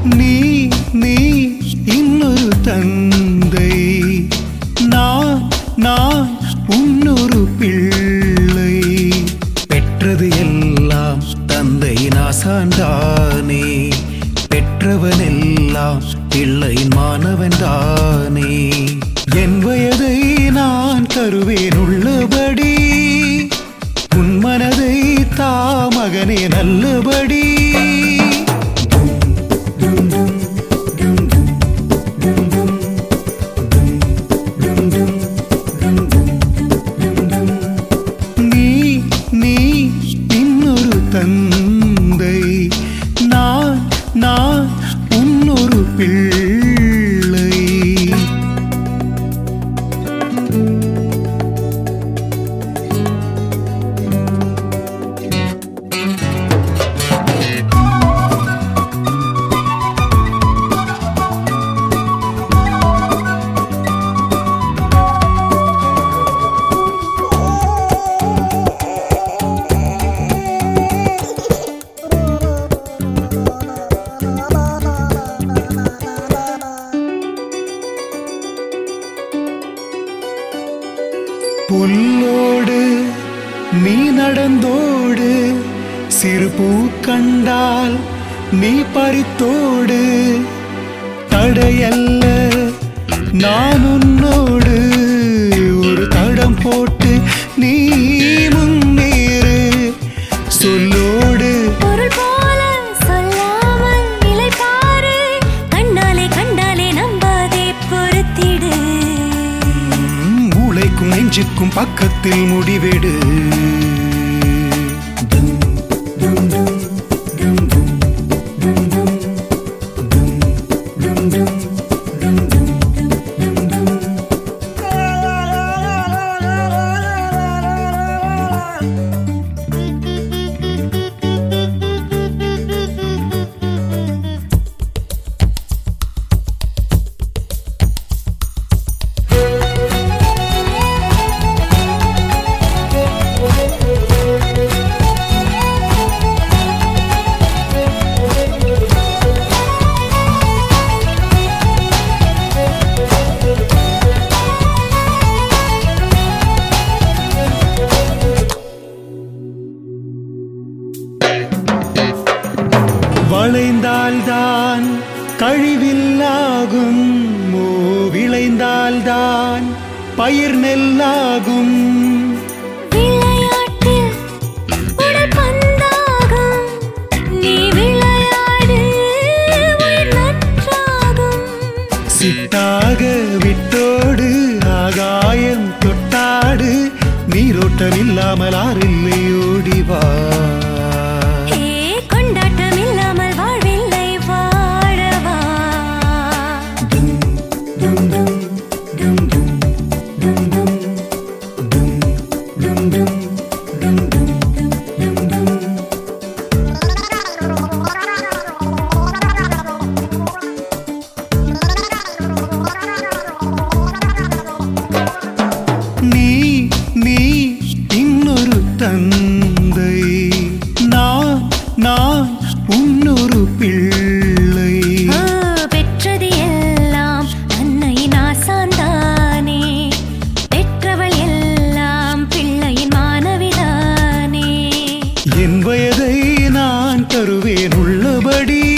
நீ நீ இன்னொரு தந்தை நான் நான் உன்னொரு பிள்ளை பெற்றது எல்லாம் தந்தை நாசான்தானே பெற்றவனெல்லாம் பிள்ளையின் மாணவன் தானே என் வயதை நான் தருவேன் உள்ளபடி உன் மனதை தா மகனே நல்லபடி நீ நீ இன்னொரு தந்தை நான் நான் உன்னொரு பிள்ளை புல்லோடு நீ நடந்தோடு சிறு பூ கண்டால் நீ பறித்தோடு தடையல்ல நான் உன்னோடு ஒரு தடம் போட்டு நீ முன்னேறு சொல்லோடு பொருள் போல சொல்லாமல் நிலை பாரு கண்ணாலே கண்டாலே நம்பாதே பொறுத்திடு ம், மூளைக்கும் நெஞ்சுக்கும் பக்கத்தில் முடிவெடு வளைந்தால்தான் கழிவில்லாகும் ஓ விளைந்தால்தான் பயிர் நெல்லாகும் விளையாட்டில் உடல் பந்தாகும் நீ விளையாடு உயிர் நன்றாகும் சிட்டாக விட்டோடு ஆகாயம் தொட்டாடு நீரோட்டம் இல்லாமல் ஆறில்லை ஓடிவா ஏ கொண்டாட்டம் இல்லாமல் வாழ்வில்லை வாழவா நீ நீ இன்னொரு தந்தை நான் நான் உன்னொரு பிள்ளை ஓ, பெற்றது எல்லாம் அன்னையின் ஆசான்தானே பெற்றவள் எல்லாம் பிள்ளையின் மாணவிதானே என் வயதை நான் தருவேன் உள்ளபடி